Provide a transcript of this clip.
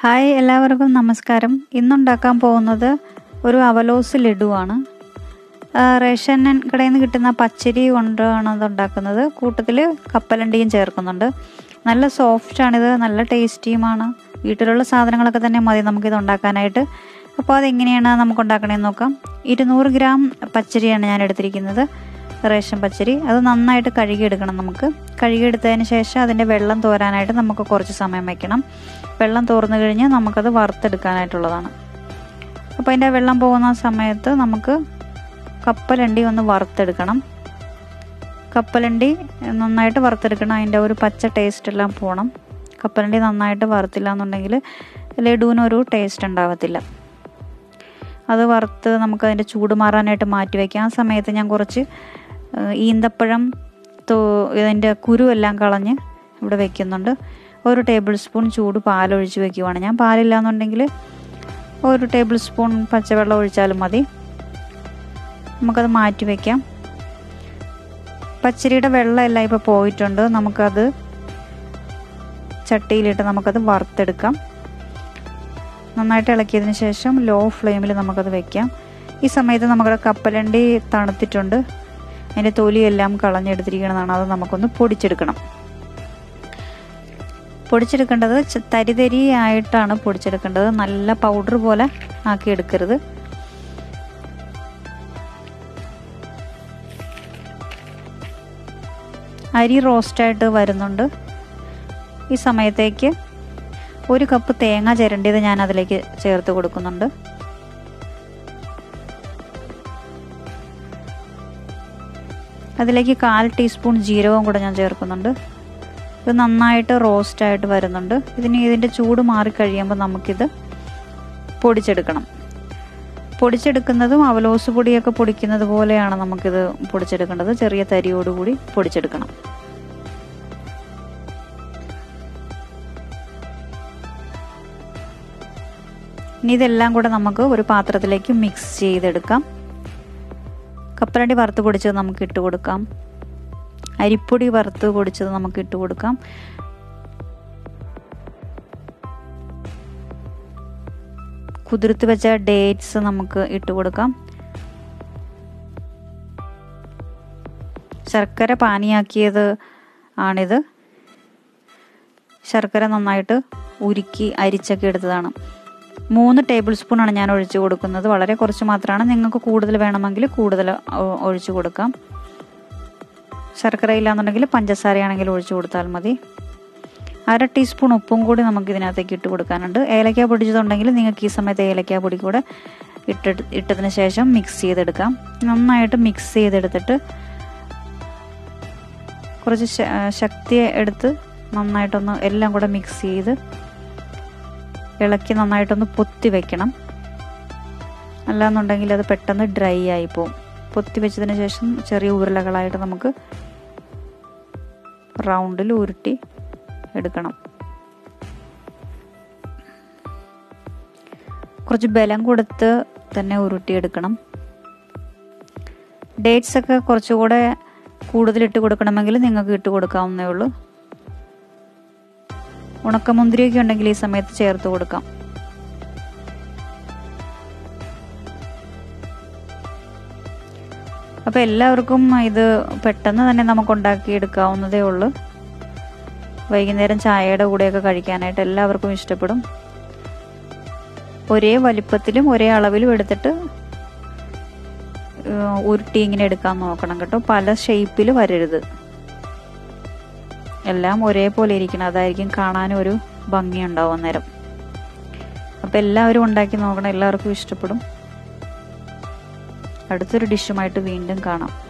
hi എല്ലാവർക്കും നമസ്കാരം ഇന്നുണ്ടാക്കാൻ പോകുന്നത് ഒരു അവലോസ് ലഡുവാണ് ആ, റേഷൻ കടയിൽ നിന്ന് കിട്ടുന്ന പച്ചരി കൊണ്ടാണ് അത് ഉണ്ടാക്കുന്നത് കൂട്ടത്തിൽ കപ്പലണ്ടിയും ചേർക്കുന്നുണ്ട് നല്ല സോഫ്റ്റാണിത് നല്ല ടേസ്റ്റിയുമാണ് വീട്ടിലുള്ള സാധനങ്ങളൊക്കെ തന്നെ മതി നമുക്കിത് ഉണ്ടാക്കാനായിട്ട് അപ്പോൾ അതെങ്ങനെയാണ് നമുക്ക് ഉണ്ടാക്കണമെന്ന് നോക്കാം ഇരുന്നൂറ് ഗ്രാം പച്ചരിയാണ് ഞാൻ എടുത്തിരിക്കുന്നത് റേഷൻ പച്ചരി അത് നന്നായിട്ട് കഴുകിയെടുക്കണം നമുക്ക് കഴുകിയെടുത്തതിന് ശേഷം അതിൻ്റെ വെള്ളം തോരാനായിട്ട് നമുക്ക് കുറച്ച് സമയം വയ്ക്കണം വെള്ളം തോർന്നു കഴിഞ്ഞ് നമുക്കത് വറുത്തെടുക്കാനായിട്ടുള്ളതാണ് അപ്പോൾ അതിൻ്റെ വെള്ളം പോകുന്ന സമയത്ത് നമുക്ക് കപ്പലണ്ടി ഒന്ന് വറുത്തെടുക്കണം കപ്പലണ്ടി നന്നായിട്ട് വറുത്തെടുക്കണം അതിൻ്റെ ഒരു പച്ച ടേസ്റ്റ് എല്ലാം പോകണം കപ്പലണ്ടി നന്നായിട്ട് വറുത്തില്ല എന്നുണ്ടെങ്കിൽ ലഡുവിനൊരു ടേസ്റ്റ് ഉണ്ടാവത്തില്ല അത് വറുത്ത് നമുക്ക് അതിൻ്റെ ചൂട് മാറാനായിട്ട് മാറ്റി വയ്ക്കാം ആ സമയത്ത് ഞാൻ കുറച്ച് ഏഹ്, ഈന്തപ്പഴം തോ ഇതിൻ്റെ കുരുവെല്ലാം കളഞ്ഞ് ഇവിടെ വെക്കുന്നുണ്ട് ഒരു ടേബിൾ സ്പൂൺ ചൂട് പാലൊഴിച്ച് വെക്കുവാണ് ഞാൻ പാലില്ല എന്നുണ്ടെങ്കിൽ ഒരു ടേബിൾ സ്പൂൺ പച്ചവെള്ളം ഒഴിച്ചാലും മതി നമുക്കത് മാറ്റി വയ്ക്കാം പച്ചരിയുടെ വെള്ളമെല്ലാം ഇപ്പോൾ പോയിട്ടുണ്ട് നമുക്കത് ചട്ടിയിലിട്ട് നമുക്കത് വറുത്തെടുക്കാം നന്നായിട്ട് ഇളക്കിയതിന് ശേഷം ലോ ഫ്ലെയിമിൽ നമുക്കത് വെക്കാം ഈ സമയത്ത് നമ്മുടെ കപ്പലണ്ടി തണുത്തിട്ടുണ്ട് അതിൻ്റെ തൊലിയെല്ലാം കളഞ്ഞെടുത്തിരിക്കുന്നതാണ് അത് നമുക്കൊന്ന് പൊടിച്ചെടുക്കണം പൊടിച്ചെടുക്കേണ്ടത് ച- തരിതരി ആയിട്ടാണ് പൊടിച്ചെടുക്കേണ്ടത് നല്ല പൗഡർ പോലെ ആക്കി എടുക്കരുത് അരി റോസ്റ്റായിട്ട് വരുന്നുണ്ട് ഈ സമയത്തേക്ക് ഒരു കപ്പ് തേങ്ങ ചിരണ്ടിയത് ഞാൻ അതിലേക്ക് ചേർത്ത് കൊടുക്കുന്നുണ്ട് അതിലേക്ക് കാൽ ടീസ്പൂൺ ജീരകവും കൂടെ ഞാൻ ചേർക്കുന്നുണ്ട് ഇത് നന്നായിട്ട് റോസ്റ്റായിട്ട് വരുന്നുണ്ട് ഇതിന് ഇതിൻ്റെ ചൂട് മാറിക്കഴിയുമ്പോൾ നമുക്കിത് പൊടിച്ചെടുക്കണം പൊടിച്ചെടുക്കുന്നതും അവലോസ് പൊടിയൊക്കെ പൊടിക്കുന്നത് പോലെയാണ് നമുക്കിത് പൊടിച്ചെടുക്കേണ്ടത് ചെറിയ തരിയോടുകൂടി പൊടിച്ചെടുക്കണം ഇനി ഇതെല്ലാം കൂടെ നമുക്ക് ഒരു പാത്രത്തിലേക്ക് മിക്സ് ചെയ്തെടുക്കാം കപ്പലണ്ടി വറുത്ത് പൊടിച്ചത് നമുക്ക് ഇട്ട് കൊടുക്കാം അരിപ്പൊടി വറുത്ത് പൊടിച്ചത് നമുക്ക് ഇട്ട് കൊടുക്കാം കുതിർത്ത് വെച്ച ഡേറ്റ്സ് നമുക്ക് ഇട്ട് കൊടുക്കാം ശർക്കര പാനിയാക്കിയത് ആണിത് ശർക്കര നന്നായിട്ട് ഉരുക്കി അരിച്ചൊക്കെ എടുത്തതാണ് മൂന്ന് ടേബിൾ സ്പൂണാണ് ഞാൻ ഒഴിച്ചു കൊടുക്കുന്നത് വളരെ കുറച്ച് മാത്രമാണ് നിങ്ങൾക്ക് കൂടുതൽ വേണമെങ്കിൽ കൂടുതൽ ഒ- ഒഴിച്ചു കൊടുക്കാം ശർക്കര ഇല്ലാന്നുണ്ടെങ്കിൽ പഞ്ചസാരയാണെങ്കിൽ ഒഴിച്ചു കൊടുത്താൽ മതി അര ടീസ്പൂൺ ഉപ്പും കൂടി നമുക്ക് ഇതിനകത്തേക്ക് ഇട്ട് കൊടുക്കാനുണ്ട് ഏലക്ക പൊടിച്ചതുണ്ടെങ്കിൽ നിങ്ങൾക്ക് ഈ സമയത്ത് ഏലക്ക പൊടി കൂടെ ഇട്ട് ഇട്ടതിന് ശേഷം മിക്സ് ചെയ്തെടുക്കാം നന്നായിട്ട് മിക്സ് ചെയ്തെടുത്തിട്ട് കുറച്ച് ശ- ശക്തി എടുത്ത് നന്നായിട്ടൊന്ന് എല്ലാം കൂടെ മിക്സ് ചെയ്ത് ഇളക്കി നന്നായിട്ടൊന്ന് പൊത്തി വെക്കണം അല്ലാന്നുണ്ടെങ്കിൽ അത് പെട്ടെന്ന് ഡ്രൈ ആയി പോവും പൊത്തി വെച്ചതിന് ശേഷം ചെറിയ ഉരുളകളായിട്ട് നമുക്ക് റൗണ്ടിൽ ഉരുട്ടി എടുക്കണം കുറച്ച് ബലം കൊടുത്ത് തന്നെ ഉരുട്ടിയെടുക്കണം ഡേറ്റ്സ് ഒക്കെ കുറച്ചുകൂടെ കൂടുതൽ ഇട്ട് കൊടുക്കണമെങ്കിൽ നിങ്ങൾക്ക് ഇട്ട് കൊടുക്കാവുന്നേ ഉള്ളൂ ഉണക്കമുന്തിരിയൊക്കെ ഉണ്ടെങ്കിൽ ഈ സമയത്ത് ചേർത്ത് കൊടുക്കാം അപ്പോൾ എല്ലാവർക്കും ഇത് പെട്ടെന്ന് തന്നെ നമുക്ക് ഉണ്ടാക്കിയെടുക്കാവുന്നതേ ഉള്ളൂ വൈകുന്നേരം ചായയുടെ കൂടെയൊക്കെ കഴിക്കാനായിട്ട് എല്ലാവർക്കും ഇഷ്ടപ്പെടും ഒരേ വലിപ്പത്തിലും ഒരേ അളവിലും എടുത്തിട്ട് ഏഹ്, ഉരുട്ടി ഇങ്ങനെ എടുക്കാൻ നോക്കണം കേട്ടോ പല ഷേപ്പിൽ വരരുത് എല്ലാം ഒരേപോലെ ഇരിക്കണം അതായിരിക്കും കാണാനും ഒരു ഭംഗിയുണ്ടാവും അന്നേരം അപ്പം എല്ലാവരും ഉണ്ടാക്കി നോക്കണം എല്ലാവർക്കും ഇഷ്ടപ്പെടും അടുത്തൊരു ഡിഷുമായിട്ട് വീണ്ടും കാണാം